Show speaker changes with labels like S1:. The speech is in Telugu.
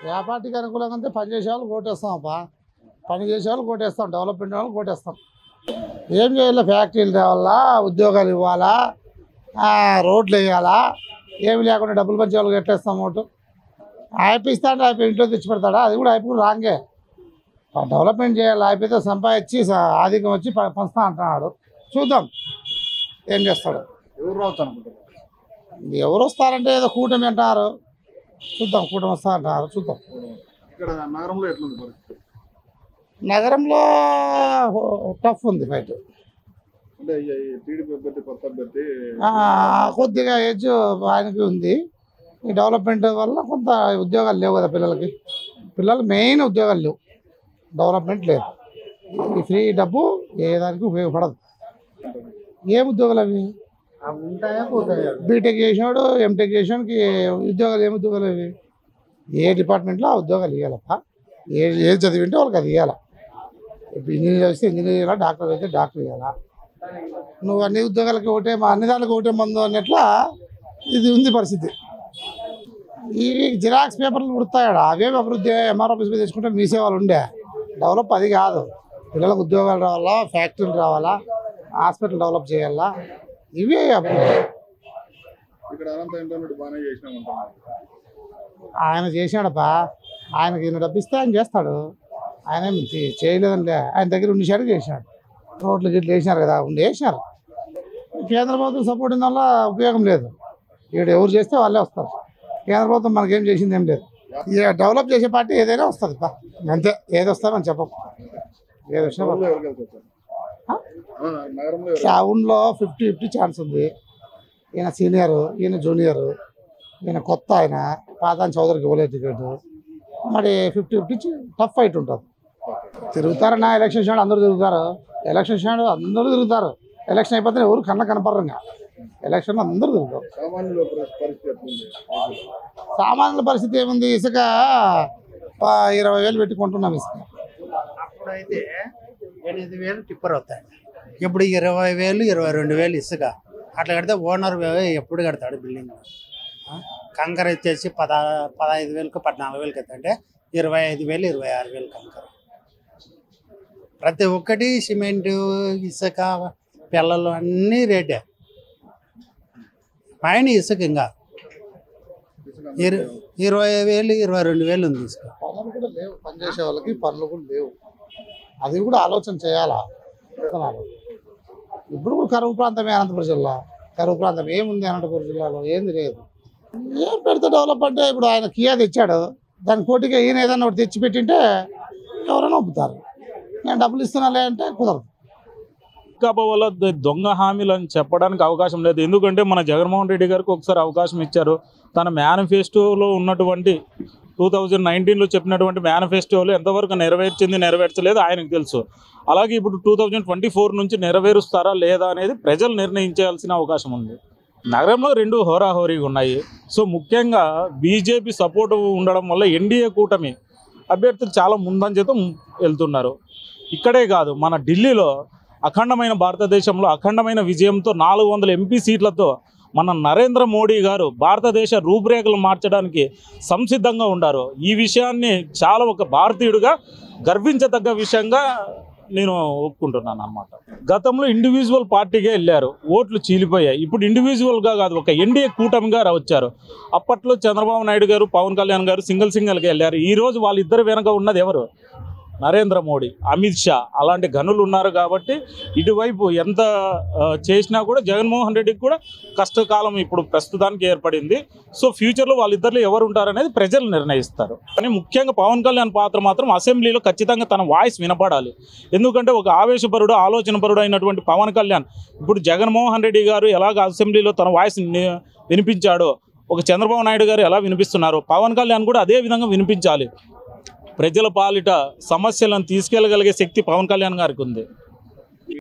S1: ఏ పార్టీకి అనుకూలంగా ఉంటే పని చేసే వాళ్ళు కోటేస్తాం అబ్బా పని చేసే వాళ్ళు కోటేస్తాం డెవలప్మెంట్ వాళ్ళు కోటేస్తాం ఏం చేయాలి ఫ్యాక్టరీలు తేవాలా ఉద్యోగాలు ఇవ్వాలా ఆ, రోడ్లు వేయాలా ఏమి లేకుండా డబ్బులు పంచే వాళ్ళకి ఎట్లేస్తాం ఓటు ఆయప ఇస్తా అంటే ఆయప ఇంట్లో తెచ్చి పెడతాడా అది కూడా ఆయప కూడా రాంగే ఆ డెవలప్మెంట్ చేయాలి అయిపోతే సంపాదించి స- ఆధిక్యం వచ్చి ప- పంచుతా అంటున్నాడు చూద్దాం ఏం చేస్తాడు
S2: ఎవరు రావచ్చు అనుకుంటున్నారు
S1: ఎవరు వస్తారంటే ఏదో కూటమి అంటారు చూద్దాం కూటమి వస్తా అంటారు చూద్దాం
S2: ఇక్కడ నగరంలో ఎట్లుంది పరిస్థితి
S1: నగరంలో టఫ్ ఉంది ఫైట్
S2: అంటే ఈ టీడీపీ అభ్యర్థి కొత్త అభ్యర్థి
S1: ఆ, కొద్దిగా ఏజ్ ఆయనకి ఉంది ఈ డెవలప్మెంట్ వల్ల కొంత ఉద్యోగాలు లేవు కదా పిల్లలకి పిల్లలు మెయిన్ ఉద్యోగాలు లేవు డెవలప్మెంట్ లేదు ఈ ఫ్రీ డబ్బు ఏ దానికి ఉపయోగపడదు ఏం ఉద్యోగాలు అవి
S2: ఉంటాయా పోతాయా
S1: బీటెక్ చేసినాడు ఎంటెక్ చేసినాడికి ఉద్యోగాలు ఏం ఉద్యోగాలు అవి ఏ డిపార్ట్మెంట్లో ఆ ఉద్యోగాలు ఇవ్వాలప్ప ఏ ఏది చదివింటే వాళ్ళకి అది ఇవ్వాలి ఇప్పుడు ఇంజనీర్ వస్తే ఇంజనీర్ ఇవ్వాలా డాక్టర్ అయితే డాక్టర్ ఇవ్వాలా నువ్వు అన్ని ఉద్యోగాలకి ఒకటే మా అన్ని దానికి ఒకటే మందు అన్నట్లా ఇది ఉంది పరిస్థితి ఈ జిరాక్స్ పేపర్లు కుడతాయాడు అవేమి అభివృద్ధి ఎంఆర్ ఆఫీస్ మీద తెచ్చుకుంటే మీ సేవలు ఉండే డెవలప్ అది కాదు పిల్లలకు ఉద్యోగాలు రావాలా ఫ్యాక్టరీలు రావాలా హాస్పిటల్ డెవలప్ చేయాలా ఇవే అభివృద్ధి
S2: ఇక్కడ అనంత ఇంటర్నెట్ బాగానే చేసినామంటున్నారు
S1: ఆయన చేశాడప్పా ఆయనకి ఈయన డబ్బిస్తే ఆయన చేస్తాడు ఆయన ఏం చే- చేయలేదంటే ఆయన దగ్గర ఉండిశాడు చేశాడు రోడ్లు గిట్లు వేసినారు కదా ఉండి వేసినారు కేంద్ర ప్రభుత్వం సపోర్ట్ ఉన్న వల్ల ఉపయోగం లేదు ఇక్కడ ఎవరు చేస్తే వాళ్ళే వస్తారు కేంద్ర ప్రభుత్వం మనకేం చేసింది ఏం లేదు ఇక డెవలప్ చేసే పార్టీ ఏదైనా వస్తుంది పా అంతే ఏది వస్తామని చెప్పం ఏది వచ్చినా
S2: నగరంలో ఎవరు గెలుస్తారు
S1: ఆ?
S2: ఆ, నగరంలో ఎవరు
S1: టౌన్లో ఫిఫ్టీ ఫిఫ్టీ ఛాన్స్ ఉంది ఈయన సీనియర్ ఈయన జూనియర్ ఈయన కొత్త ఆయన పాతాన్ చౌదరికి ఇవ్వలేదు టికెట్ మరి ఫిఫ్టీ ఫిఫ్టీ టఫ్ ఫైట్ ఉంటుంది తిరుగుతారన్నా ఎలక్షన్ షాడ్ అందరూ తిరుగుతారు ఎలక్షన్ షాడ్ అందరూ తిరుగుతారు ఎలక్షన్ అయిపోతే ఎవరు కన్న కనపడరు ఇంకా ఎలక్షన్ అందరూ తిరుగుతారు
S2: సామాన్యుల పరి- పరిస్థితి ఎట్లుంది
S1: సామాన్యుల పరిస్థితి ఏముంది ఇసుక ఆ, ఇరవై వేలు పెట్టి కొంటున్నాం ఇసుక
S3: అప్పుడైతే ఎనిమిది వేలు టిప్పర్ అవుతాయి ఇప్పుడు ఇరవై వేలు ఇరవై రెండు వేలు ఇసుక అట్లా కడితే ఓనర్ ఎప్పుడు కడతాడు బిల్డింగ్ ఆ? కంకర వచ్చేసి పద పదహైదు వేలకు పద్నాలుగు వేలకి ఎత్తంటే ఇరవై ఐదు వేలు ఇరవై ఆరు వేలు కంకర ప్రతి ఒక్కటి సిమెంటు ఇసుక పిల్లలు అన్నీ రేటే పైన ఇసుక ఇంకా ఇరు- ఇరవై వేలు ఇరవై రెండు వేలు ఉంది ఇసుక
S1: పనులు కూడా లేవు పనిచేసే వాళ్ళకి పనులు కూడా లేవు అది కూడా ఆలోచన చేయాలా విత్తనాలు. ఇప్పుడు కూడా కరువు ప్రాంతమే అనంతపురం జిల్లా కరువు ప్రాంతం ఏముంది అనంతపురం జిల్లాలో ఏంది లేదు ఏం పెడితే డెవలప్ అంటే ఇప్పుడు ఆయన కియా తెచ్చాడు దాని పోటీగా ఈయన ఏదైనా ఒకటి తెచ్చి పెట్టింటే ఎవరైనా ఒప్పుతారు నేను డబ్బులు ఇస్తున్నాలే అంటే కుదరదు
S4: వైకాపా వల్ల ద- దొంగ హామీలు అని చెప్పడానికి అవకాశం లేదు ఎందుకంటే మన జగన్మోహన్ రెడ్డి గారికి ఒకసారి అవకాశం ఇచ్చారు తన మేనిఫెస్టోలో ఉన్నటువంటి టూ థౌజండ్ నైన్టీన్లో చెప్పినటువంటి మేనిఫెస్టోలు ఎంతవరకు నెరవేర్చింది నెరవేర్చలేదు ఆయనకు తెలుసు అలాగే ఇప్పుడు టూ థౌజండ్ ట్వంటీ ఫోర్ నుంచి నెరవేరుస్తారా లేదా అనేది ప్రజలు నిర్ణయించాల్సిన అవకాశం ఉంది నగరంలో రెండు హోరాహోరీగా ఉన్నాయి సో ముఖ్యంగా బీజేపీ సపోర్ట్ ఉండడం వల్ల ఎన్డీఏ కూటమి అభ్యర్థులు చాలా ముందంజతో వెళ్తున్నారు ఇక్కడే కాదు మన ఢిల్లీలో అఖండమైన భారతదేశంలో అఖండమైన విజయంతో నాలుగు వందల ఎంపీ సీట్లతో మన నరేంద్ర మోడీ గారు భారతదేశ రూపురేఖలు మార్చడానికి సంసిద్ధంగా ఉండారు ఈ విషయాన్ని చాలా ఒక భారతీయుడిగా గర్వించదగ్గ విషయంగా నేను ఒప్పుకుంటున్నాను అన్నమాట గతంలో ఇండివిజువల్ పార్టీగా వెళ్ళారు ఓట్లు చీలిపోయాయి ఇప్పుడు ఇండివిజువల్గా కాదు ఒక ఎన్డీఏ కూటమిగా రా- వచ్చారు అప్పట్లో చంద్రబాబు నాయుడు గారు పవన్ కళ్యాణ్ గారు సింగిల్ సింగిల్గా వెళ్ళారు ఈ రోజు వాళ్ళిద్దరు వెనక ఉన్నది ఎవరు నరేంద్ర మోడీ అమిత్ షా అలాంటి గనులు ఉన్నారు కాబట్టి ఇటువైపు ఎంత ఆ, చేసినా కూడా జగన్మోహన్ రెడ్డికి కూడా కష్టకాలం ఇప్పుడు ప్రస్తుతానికి ఏర్పడింది సో ఫ్యూచర్లో వాళ్ళిద్దరిలో ఎవరు ఉంటారనేది ప్రజలు నిర్ణయిస్తారు కానీ ముఖ్యంగా పవన్ కళ్యాణ్ పాత్ర మాత్రం అసెంబ్లీలో ఖచ్చితంగా తన వాయిస్ వినపడాలి ఎందుకంటే ఒక ఆవేశపరుడు ఆలోచనపరుడు అయినటువంటి పవన్ కళ్యాణ్ ఇప్పుడు జగన్మోహన్ రెడ్డి గారు ఎలాగ అసెంబ్లీలో తన వాయిస్ ని- వినిపించాడో ఒక చంద్రబాబు నాయుడు గారు ఎలా వినిపిస్తున్నారు పవన్ కళ్యాణ్ కూడా అదే విధంగా వినిపించాలి ప్రజల పాలిట సమస్యలను తీసుకెళ్లగలిగే శక్తి పవన్ కళ్యాణ్ గారికి ఉంది